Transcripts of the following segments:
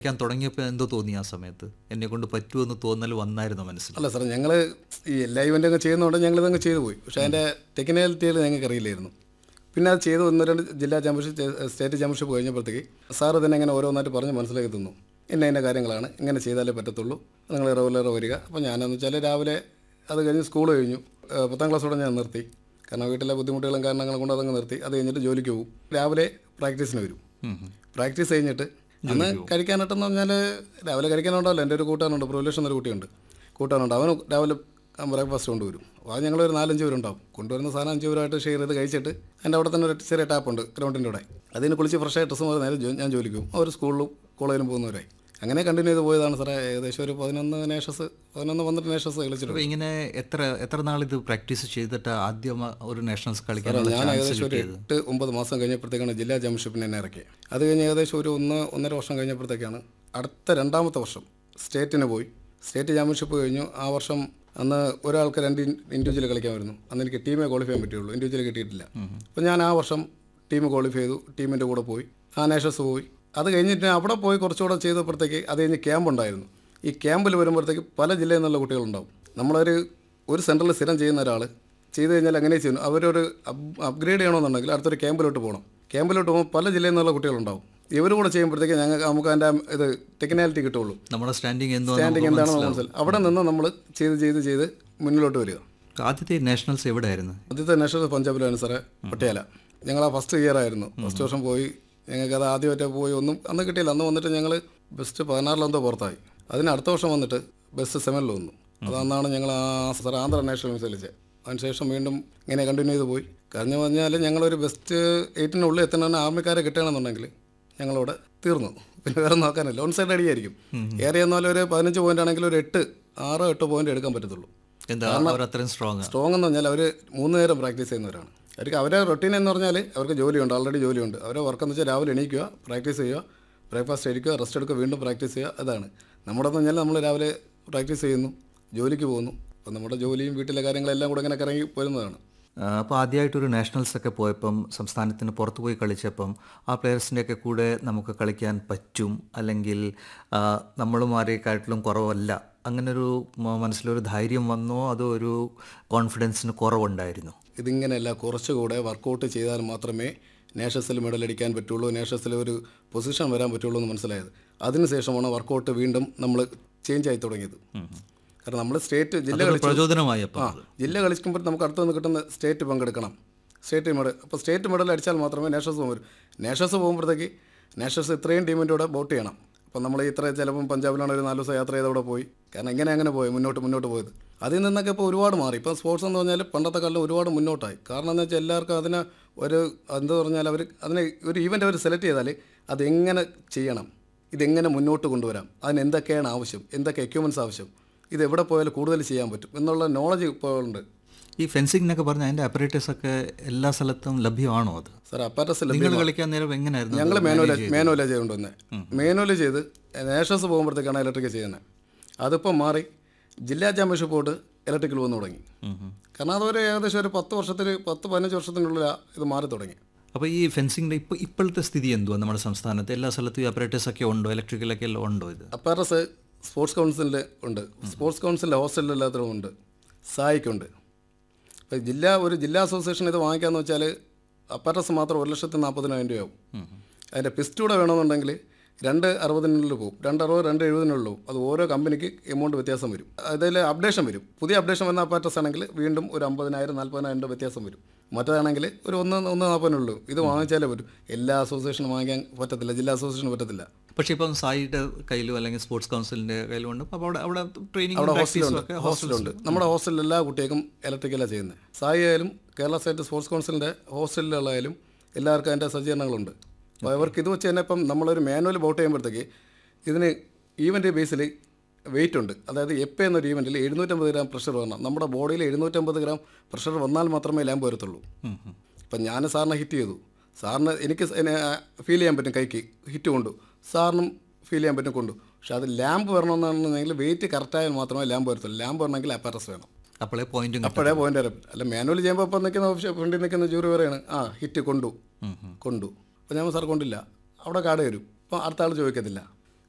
കളിക്കാൻ തുടങ്ങിയപ്പോൾ എന്തോ തോന്നി ആ സമയത്ത് എന്നെ കൊണ്ട് പറ്റുമെന്ന് തോന്നൽ വന്നായിരുന്നു മനസ്സിൽ അല്ല സാറേ ഞങ്ങൾ ഈ എല്ലാ ഇവൻ്റ് അങ്ങ് ചെയ്യുന്നതുകൊണ്ട് ഞങ്ങൾ ഇതങ്ങ് ചെയ്തു പോയി പക്ഷേ അതിൻ്റെ ടെക്നിക്കാലിറ്റികൾ ഞങ്ങൾക്ക് അറിയില്ലായിരുന്നു പിന്നെ അത് ചെയ്ത് ഒന്ന് രണ്ട് ജില്ലാ ചാമ്പ്യൻഷിപ്പ് സ്റ്റേറ്റ് ചാമ്പ്യൻഷിപ്പ് കഴിഞ്ഞപ്പോഴത്തേക്ക് സാറ് തന്നെ ഇങ്ങനെ ഓരോന്നായിട്ട് പറഞ്ഞ് മനസ്സിലാക്കി തന്നു ഇന്ന ഇന്ന കാര്യങ്ങളാണ് ഇങ്ങനെ ചെയ്താലേ പറ്റത്തുള്ളൂ നിങ്ങൾ റെഗുലർ വരിക അപ്പോൾ ഞാനെന്ന് വെച്ചാൽ രാവിലെ അത് കഴിഞ്ഞ് സ്കൂൾ കഴിഞ്ഞു ഏഹ് പത്താം ക്ലാസ്സോടെ ഞാൻ നിർത്തി കാരണം വീട്ടിലെ ബുദ്ധിമുട്ടുകളും കാരണങ്ങളും കൊണ്ട് അതങ്ങ് നിർത്തി അത് കഴിഞ്ഞിട്ട് ജോലിക്ക് പോകും രാവിലെ പ്രാക്ടീസിന് വരും പ്രാക്ടീസ് കഴിഞ്ഞിട്ട് അന്ന് കഴിക്കാനായിട്ടെന്ന് പറഞ്ഞാൽ രാവിലെ കഴിക്കാനുണ്ടല്ലോ എൻ്റെ ഒരു കൂട്ടാനുണ്ട് പ്രൊലേഷൻ എന്നൊരു കുട്ടിയുണ്ട് കൂട്ടാനുണ്ട് അവന് രാവിലെ ബ്രേക്ക്ഫാസ്റ്റ് കൊണ്ടുവരും അപ്പോൾ അത് ഞങ്ങളൊരു നാലഞ്ച് പേരുണ്ടാവും കൊണ്ടുവരുന്ന സാധനം അഞ്ച് പേരായിട്ട് ഷെയർ ചെയ്ത് കഴിച്ചിട്ട് എൻ്റെ അവിടെ തന്നെ ഒരു ചെറിയ ടാപ്പുണ്ട് ഗ്രൗണ്ടിൻ്റെ അവിടെ അതിന് കുളിച്ച് ഫ്രഷായി ഡ്രസ്സ് മാറി നേരെ ജോ- ഞാൻ ജോലിക്ക് പോകും അവർ സ്കൂളിലും കോളേജിലും പോകുന്നവരായി അങ്ങനെ കണ്ടിന്യൂ ചെയ്ത് പോയതാണ് സാറേ ഏകദേശം ഒരു പതിനൊന്ന് നേഷസ് പതിനൊന്ന് പന്ത്രണ്ട് നേഷസ് കളിച്ചിട്ടുണ്ട് അപ്പോൾ ഇങ്ങനെ എത്ര എത്ര നാളിത് പ്രാക്ടീസ് ചെയ്തിട്ട് ആദ്യം ഒരു നാഷണൽസ് കളിക്കാനുള്ള ഞാൻ ചാൻസ് ഏകദേശം ഒരു കിട്ടിയത് എട്ട് ഒമ്പത് മാസം കഴിഞ്ഞപ്പോഴത്തേക്കാണ് ജില്ലാ ചാമ്പ്യൻഷിപ്പിന് എന്നെ ഇറക്കിയത് അത് കഴിഞ്ഞ് ഏകദേശം ഒരു ഒന്ന് ഒന്നര വർഷം കഴിഞ്ഞപ്പോഴത്തേക്കാണ് അടുത്ത രണ്ടാമത്തെ വർഷം സ്റ്റേറ്റിന് പോയി സ്റ്റേറ്റ് ചാമ്പ്യൻഷിപ്പ് കഴിഞ്ഞു ആ വർഷം അന്ന് ഒരാൾക്ക് രണ്ട് ഇൻഡിവിജ്വൽ കളിക്കാൻ വരുന്നു അന്ന് എനിക്ക് ടീമേ ക്വാളിഫൈ ചെയ്യാൻ പറ്റുള്ളൂ ഇൻഡിവിജ്വൽ കിട്ടിയിട്ടില്ല അപ്പോൾ ഞാൻ ആ വർഷം ടീം ക്വാളിഫൈ ചെയ്തു ടീമിൻ്റെ കൂടെ പോയി ആ നേഷസ് പോയി അത് കഴിഞ്ഞിട്ട് അവിടെ പോയി കുറച്ചുകൂടെ ചെയ്തപ്പോഴത്തേക്ക് അത് കഴിഞ്ഞ് ക്യാമ്പ് ഉണ്ടായിരുന്നു ഈ ക്യാമ്പിൽ വരുമ്പോഴത്തേക്ക് പല ജില്ലയിൽ നിന്നുള്ള കുട്ടികളുണ്ടാവും നമ്മളൊരു ഒരു സെൻറ്ററിൽ സ്ഥിരം ചെയ്യുന്ന ഒരാൾ ചെയ്ത് കഴിഞ്ഞാൽ അങ്ങനെ ചെയ്യുന്നു അവരൊരു അപ്ഗ്രേഡ് ചെയ്യണമെന്നുണ്ടെങ്കിൽ അടുത്തൊരു ക്യാമ്പിലോട്ട് പോകണം ക്യാമ്പിലോട്ട് പോകുമ്പോൾ പല ജില്ലയിൽ നിന്നുള്ള കുട്ടികളുണ്ടാവും ഇവർ കൂടെ ചെയ്യുമ്പോഴത്തേക്ക് ഞങ്ങൾക്ക് നമുക്ക് അതിൻ്റെ ഇത് ടെക്നാലിറ്റി കിട്ടുള്ളൂ നമ്മുടെ സ്റ്റാൻഡിങ് എന്തോ സ്റ്റാൻഡിങ് എന്താണെന്ന് മനസ്സിലാവും അവിടെ നിന്ന് നമ്മൾ ചെയ്ത് ചെയ്ത് ചെയ്ത് മുന്നിലോട്ട് വരിക ആദ്യത്തെ നാഷണൽസ് എവിടെയായിരുന്നു ആദ്യത്തെ നാഷണൽ പഞ്ചാബിലാണ് സാറേ പട്ടിയാല ഞങ്ങൾ ആ ഫസ്റ്റ് ഇയർ ആയിരുന്നു ഫസ്റ്റ് വർഷം പോയി ഞങ്ങൾക്ക് അത് ആദ്യമായിട്ട് പോയി ഒന്നും അന്ന് കിട്ടിയില്ല അന്ന് വന്നിട്ട് ഞങ്ങൾ ബെസ്റ്റ് പതിനാറിലെന്തോ പുറത്തായി അതിന് അടുത്ത വർഷം വന്നിട്ട് ബെസ്റ്റ് സെവനിൽ വന്നു അതന്നാണ് ഞങ്ങൾ ആ സാർ ആന്ധ്ര നാഷണൽ മത്സരിച്ചത് അതിനുശേഷം വീണ്ടും ഇങ്ങനെ കണ്ടിന്യൂ ചെയ്ത് പോയി കഴിഞ്ഞു പറഞ്ഞാൽ ഞങ്ങളൊരു ബെസ്റ്റ് എയ്റ്റിനുള്ളിൽ എത്തണമെന്ന് ആർമിക്കാരെ കിട്ടണമെന്നുണ്ടെങ്കിൽ ഞങ്ങളവിടെ തീർന്നു പിന്നെ വേറെ നോക്കാനില്ല ലോൺ സൈഡ് അടിയായിരിക്കും ഏറെ എന്നാൽ ഒരു പതിനഞ്ച് പോയിന്റ് ആണെങ്കിൽ ഒരു എട്ട് ആറോ എട്ടോ പോയിന്റ് എടുക്കാൻ പറ്റത്തുള്ളൂ എന്താ അവർ അത്രയും സ്ട്രോങ് സ്ട്രോങ് എന്ന് പറഞ്ഞാൽ അവർ മൂന്ന് നേരം പ്രാക്ടീസ് ചെയ്യുന്നവരാണ് അവർക്ക് അവരെ റൊട്ടീൻ എന്ന് പറഞ്ഞാൽ അവർക്ക് ജോലിയുണ്ട് ഓൾറെഡി ജോലിയുണ്ട് അവരെ വർക്ക് എന്ന് വെച്ചാൽ രാവിലെ എണീക്കുക പ്രാക്ടീസ് ചെയ്യുക ബ്രേക്ക്ഫാസ്റ്റ് കഴിക്കുക റെസ്റ്റ് എടുക്കുക വീണ്ടും പ്രാക്ടീസ് ചെയ്യുക അതാണ് നമ്മുടെ എന്ന് പറഞ്ഞാൽ നമ്മൾ രാവിലെ പ്രാക്ടീസ് ചെയ്യുന്നു ജോലിക്ക് പോകുന്നു അപ്പം നമ്മുടെ ജോലിയും വീട്ടിലെ കാര്യങ്ങളെല്ലാം കൂടെ ഇങ്ങനെ കറങ്ങി പോരുന്നതാണ് അപ്പോൾ ആദ്യമായിട്ടൊരു നാഷണൽസ് ഒക്കെ പോയപ്പം സംസ്ഥാനത്തിന് പുറത്ത് പോയി കളിച്ചപ്പം ആ പ്ലെയേഴ്സിൻ്റെയൊക്കെ കൂടെ നമുക്ക് കളിക്കാൻ പറ്റും അല്ലെങ്കിൽ ആ, നമ്മളും ആരെക്കാട്ടിലും കുറവല്ല അങ്ങനൊരു മ- മനസ്സിലൊരു ധൈര്യം വന്നോ അതോ ഒരു കോൺഫിഡൻസിന് കുറവുണ്ടായിരുന്നു ഇതിങ്ങനെയല്ല കുറച്ചുകൂടെ വർക്കൗട്ട് ചെയ്താൽ മാത്രമേ നേഷസിൽ മെഡൽ അടിക്കാൻ പറ്റുള്ളൂ നേഷസിൽ ഒരു പൊസിഷൻ വരാൻ പറ്റുള്ളൂ എന്ന് മനസ്സിലായത് അതിനുശേഷമാണ് വർക്കൗട്ട് വീണ്ടും നമ്മൾ ചേഞ്ച് ആയി തുടങ്ങിയത് കാരണം നമ്മൾ സ്റ്റേറ്റ് ജില്ല കളിച്ചു പ്രചോദനമായി അപ്പം ആ ജില്ല കളിക്കുമ്പോൾ നമുക്ക് അടുത്ത് നിന്ന് കിട്ടുന്ന സ്റ്റേറ്റ് പങ്കെടുക്കണം സ്റ്റേറ്റ് മെഡൽ അപ്പോൾ സ്റ്റേറ്റ് മെഡൽ അടിച്ചാൽ മാത്രമേ നേഷൻസ് പോകാൻ വരും നേഷൻസ് പോകുമ്പോഴത്തേക്ക് നേഷൻസ് ഇത്രയും ടീമിൻ്റെ കൂടെ വോട്ട് ചെയ്യണം അപ്പോൾ നമ്മൾ ഇത്ര ചിലപ്പം പഞ്ചാബിലാണ് ഒരു നാല് ദിവസം യാത്ര ചെയ്ത് അവിടെ പോയി കാരണം ഇങ്ങനെ അങ്ങനെ പോയി മുന്നോട്ട് മുന്നോട്ട് പോയത് അതിൽ നിന്നൊക്കെ ഇപ്പോൾ ഒരുപാട് മാറി ഇപ്പോൾ സ്പോർട്സ് എന്ന് പറഞ്ഞാൽ പണ്ടത്തെ കാലം ഒരുപാട് മുന്നോട്ടായി കാരണം എന്ന് വെച്ചാൽ എല്ലാവർക്കും അതിന് ഒരു എന്താ പറഞ്ഞാൽ അവർ അതിനെ ഒരു ഈവൻ്റ് അവർ സെലക്ട് ചെയ്താൽ അതെങ്ങനെ ചെയ്യണം ഇതെങ്ങനെ മുന്നോട്ട് കൊണ്ടുവരാം അതിന് എന്തൊക്കെയാണ് ആവശ്യം എന്തൊക്കെ എക്യുപ്മെൻറ്റ്സ് ആവശ്യം ഇത് എവിടെ പോയാലും കൂടുതൽ ചെയ്യാൻ പറ്റും എന്നുള്ള നോളജ് ഇപ്പോൾ ഉണ്ട് ഈ ഫെൻസിംഗ് എന്നൊക്കെ പറഞ്ഞാൽ അതിൻ്റെ അപ്പറേറ്റേഴ്സ് ഒക്കെ എല്ലാ സ്ഥലത്തും ലഭ്യമാണോ അത് സാർ അപ്പാറ്റസ് നിങ്ങൾ കളിക്കാൻ നേരം എങ്ങനെയായിരുന്നു ഞങ്ങൾ മാനുവല മാനുവല ചെയ്തുകൊണ്ടുവന്നെ മാനുവൽ ചെയ്ത് നേഷൻസ് പോകുമ്പോഴത്തേക്കാണ് ഇലക്ട്രിക് ചെയ്യുന്നത് അതിപ്പോൾ മാറി ജില്ലാ ചാമ്പ്യൻഷിപ്പ് പോയിട്ട് ഇലക്ട്രിക്കൽ വന്നു തുടങ്ങി കാരണം അതൊരു ഏകദേശം ഒരു പത്ത് വർഷത്തിൽ പത്ത് പതിനഞ്ച് വർഷത്തിനുള്ളിൽ ഇത് മാറി തുടങ്ങി അപ്പോൾ ഈ ഫെൻസിങ്ങിൻ്റെ ഇപ്പോൾ ഇപ്പോഴത്തെ സ്ഥിതി എന്തുവാ നമ്മുടെ സംസ്ഥാനത്ത് എല്ലാ സ്ഥലത്തും ഈ അപ്പറേറ്റേഴ്സ് ഒക്കെ ഉണ്ടോ ഇലക്ട്രിക്കലൊക്കെ എല്ലാം ഉണ്ടോ ഇത് അപ്പാറ്റസ് സ്പോർട്സ് കൗൺസിലിൽ ഉണ്ട് സ്പോർട്സ് കൗൺസിലിൻ്റെ ഹോസ്റ്റലിൽ എല്ലാത്തിലും ഉണ്ട് സായിക്കുണ്ട് ഇപ്പോൾ ജില്ലാ ഒരു ജില്ലാ അസോസിയേഷൻ ഇത് വാങ്ങിക്കാന്ന് വെച്ചാൽ അപ്പാറ്റസ് മാത്രം ഒരു ലക്ഷത്തി നാൽപ്പതിനായിരം രൂപയാവും അതിൻ്റെ പിസ്റ്റൂടെ വേണമെന്നുണ്ടെങ്കിൽ രണ്ട് അറുപതിനുള്ളിൽ പോകും രണ്ട് അറുപത് രണ്ട് എഴുപതിനുള്ളിൽ പോകും അത് ഓരോ കമ്പനിക്ക് എമൗണ്ട് വ്യത്യാസം വരും അതിൽ അപ്ഡേഷൻ വരും പുതിയ അപ്ഡേഷൻ വന്ന അപ്പാറ്റസ് ആണെങ്കിൽ വീണ്ടും ഒരു അമ്പതിനായിരം നാൽപ്പതിനായിരം രൂപ വ്യത്യാസം വരും മറ്റേതാണെങ്കിൽ ഒരു ഒന്ന് ഒന്ന് നാൽപ്പതിനുള്ളൂ ഇത് വാങ്ങിച്ചാലേ പറ്റും എല്ലാ അസോസിയേഷനും വാങ്ങിക്കാൻ പറ്റത്തില്ല ജില്ലാ അസോസിയേഷന് പറ്റത്തില്ല പക്ഷേ ഇപ്പം സായിയുടെ കയ്യിലും അല്ലെങ്കിൽ സ്പോർട്സ് കൗൺസിലിൻ്റെ കയ്യിലും ഉണ്ട് അപ്പോൾ അവിടെ അവിടെ ട്രെയിനിങ് അവിടെ പ്രാക്ടീസും ഹോസ്റ്റലുണ്ട് ഒക്കെ ഹോസ്റ്റലുണ്ട് നമ്മുടെ ഹോസ്റ്റലിൽ എല്ലാ കുട്ടികൾക്കും ഇലക്ട്രിക്കലാണ് ചെയ്യുന്നത് സായി ആയാലും കേരള സ്റ്റേറ്റ് സ്പോർട്സ് കൗൺസിലിൻ്റെ ഹോസ്റ്റലിലായാലും എല്ലാവർക്കും അതിൻ്റെ സജ്ജീകരണങ്ങളുണ്ട് അപ്പോൾ അവർക്ക് ഇത് വെച്ച് തന്നെ ഇപ്പം നമ്മളൊരു മാനുവൽ ബോട്ട് ചെയ്യുമ്പോഴത്തേക്ക് ഇതിന് ഈവൻ്റ് ബേസിൽ വെയിറ്റ് ഉണ്ട് അതായത് എപ്പ് എന്നൊരു ഈവൻറ്റിൽ എഴുന്നൂറ്റമ്പത് ഗ്രാം പ്രഷർ വരണം നമ്മുടെ ബോഡിയിൽ എഴുന്നൂറ്റമ്പത് ഗ്രാം പ്രഷർ വന്നാൽ മാത്രമേ ലാമ്പ് വരത്തുള്ളൂ ഇപ്പം ഞാൻ സാറിനെ ഹിറ്റ് ചെയ്തു സാറിന് എനിക്ക് ഫീൽ ചെയ്യാൻ പറ്റും കൈക്ക് ഹിറ്റ് കൊണ്ടു സാറിനും ഫീൽ ചെയ്യാൻ പറ്റും കൊണ്ടു പക്ഷെ അത് ലാമ്പ് വരണമെന്നുണ്ടെങ്കിൽ വെയിറ്റ് കറക്റ്റായാൽ മാത്രമേ ലാമ്പ് വരത്തുള്ളൂ ലാമ്പ് വരണമെങ്കിൽ അപ്പാരസ് വേണം അപ്പോഴേ പോയിന്റും അപ്പോഴേ പോയിന്റ് വരും അല്ല മാനുവൽ ചെയ്യുമ്പോൾ ഇപ്പം നിൽക്കുന്ന ഓപ്ഷൻ ഫ്രണ്ടിൽ നിൽക്കുന്ന ജൂറി പറയാണ് ആ ഹിറ്റ് കൊണ്ടു കൊണ്ടു അപ്പോൾ ഞാൻ സാർ കൊണ്ടില്ല അവിടെ കാർഡ് വരും അപ്പോൾ അടുത്ത ആൾ ചോദിക്കത്തില്ല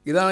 ഇതാണ്